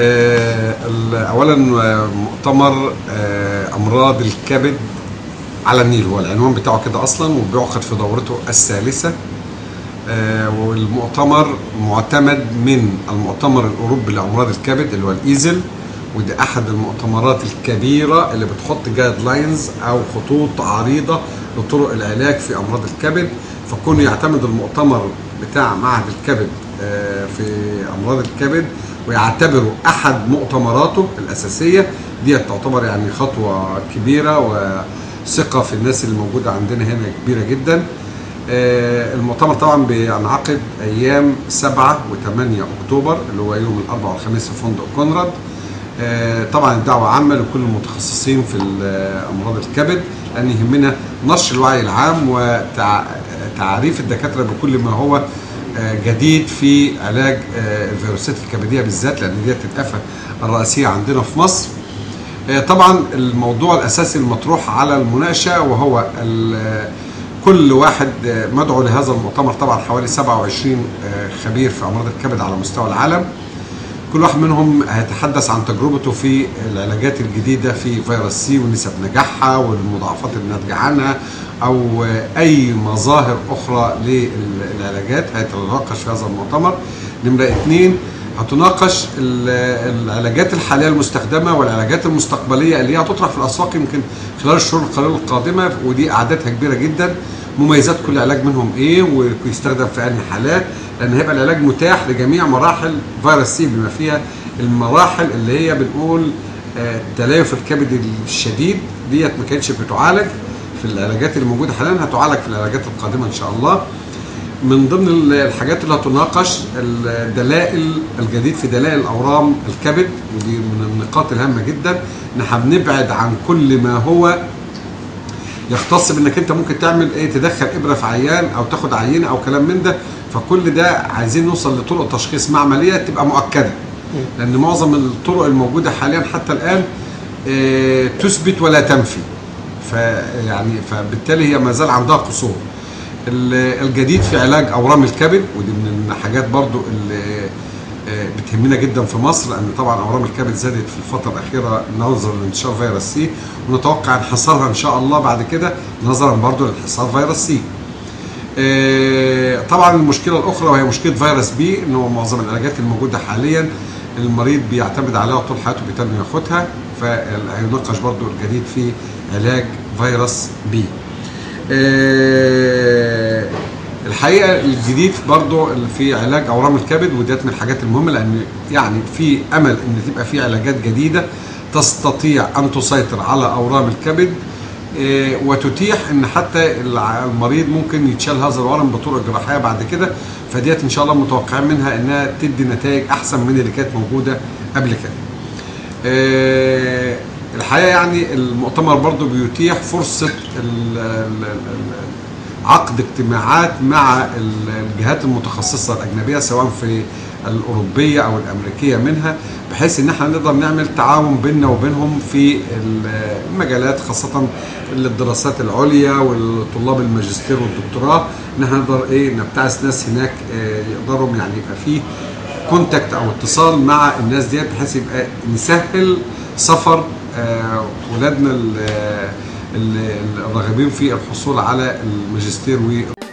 آه، ال- اولا آه، مؤتمر آه، امراض الكبد على النيل هو العنوان بتاعه كده اصلا وبيعقد في دورته الثالثه آه، والمؤتمر معتمد من المؤتمر الاوروبي لامراض الكبد اللي هو الايزل ودي احد المؤتمرات الكبيره اللي بتحط جايد لاينز او خطوط عريضه لطرق العلاج في امراض الكبد فكون يعتمد المؤتمر بتاع معهد الكبد آه، في امراض الكبد ويعتبره احد مؤتمراته الاساسيه دي تعتبر يعني خطوه كبيره وثقه في الناس اللي موجوده عندنا هنا كبيره جدا آه، المؤتمر طبعا بينعقد ايام 7 و8 اكتوبر اللي هو يوم الاربعاء والخميس في فندق كونراد آه، طبعا الدعوه عامه لكل المتخصصين في ال- امراض الكبد لان يهمنا نشر الوعي العام وتعريف الدكاتره بكل ما هو آه، جديد في علاج آه، الفيروسات الكبديه بالذات لان ديت الافه الرئيسيه عندنا في مصر آه، طبعا الموضوع الاساسي المطروح على المناقشه وهو ال- كل واحد آه، مدعو لهذا المؤتمر طبعا حوالي 27 آه، خبير في امراض الكبد على مستوى العالم كل واحد منهم هيتحدث عن تجربته في العلاجات الجديده في فيروس سي ونسب نجاحها والمضاعفات الناتجه عنها او اي مظاهر اخرى للعلاجات هيتناقش في هذا المؤتمر نمره اثنين هتناقش ال- العلاجات الحاليه المستخدمه والعلاجات المستقبليه اللي هي هتطرح في الاسواق يمكن خلال الشهور القليله القادمه ودي اعدادها كبيره جدا مميزات كل علاج منهم ايه ويستخدم في انهي حالات لان هيبقى العلاج متاح لجميع مراحل فيروس سي بما فيها المراحل اللي هي بنقول آه، تليف الكبد الشديد ديت ما كانتش بتعالج في العلاجات اللي موجوده حاليا هتعالج في العلاجات القادمه ان شاء الله من ضمن ال- الحاجات اللي هتناقش الدلائل الجديد في دلائل اورام الكبد ودي من النقاط الهامه جدا ان احنا بنبعد عن كل ما هو يختص بانك انت ممكن تعمل ايه تدخل ابره في عيان او تاخد عينه او كلام من ده فكل ده عايزين نوصل لطرق تشخيص معمليه تبقى مؤكده لان معظم الطرق الموجوده حاليا حتى الان آه، تثبت ولا تنفي فيعني فبالتالي هي ما زال عندها قصور ال- الجديد في علاج اورام الكبد ودي من الحاجات برضو اللي آه، بتهمنا جدا في مصر لان طبعا اورام الكبد زادت في الفتره الاخيره نظرا لانتشار فيروس سي ونتوقع انحصارها ان شاء الله بعد كده نظرا برضو لانحصار فيروس سي آه، طبعا المشكله الاخرى وهي مشكله فيروس بي انه معظم العلاجات الموجوده حاليا المريض بيعتمد عليها طول حياته بيتم ياخدها فهيناقش برضو الجديد في علاج فيروس بي آه، الحقيقه الجديد برضو في علاج اورام الكبد وديت من الحاجات المهمه لان يعني في امل ان تبقى في علاجات جديده تستطيع ان تسيطر على اورام الكبد آه، وتتيح ان حتى الع- المريض ممكن يتشال هذا الورم بطرق جراحيه بعد كده فديت ان شاء الله متوقعين منها انها تدي نتائج احسن من اللي كانت موجوده قبل كده. آه، الحقيقه يعني المؤتمر برضو بيتيح فرصه ال- ال- ال- عقد اجتماعات مع ال- الجهات المتخصصه الاجنبيه سواء في الاوروبيه او الامريكيه منها بحيث ان احنا نقدر نعمل تعاون بيننا وبينهم في ال- المجالات خاصه الدراسات العليا والطلاب الماجستير والدكتوراه ان احنا نقدر ايه نبتعث ناس هناك آه، يقدروا يعني يبقى فيه كونتاكت او اتصال مع الناس ديت بحيث يبقى نسهل سفر آه، ولادنا ال- ال- الراغبين في الحصول على الماجستير و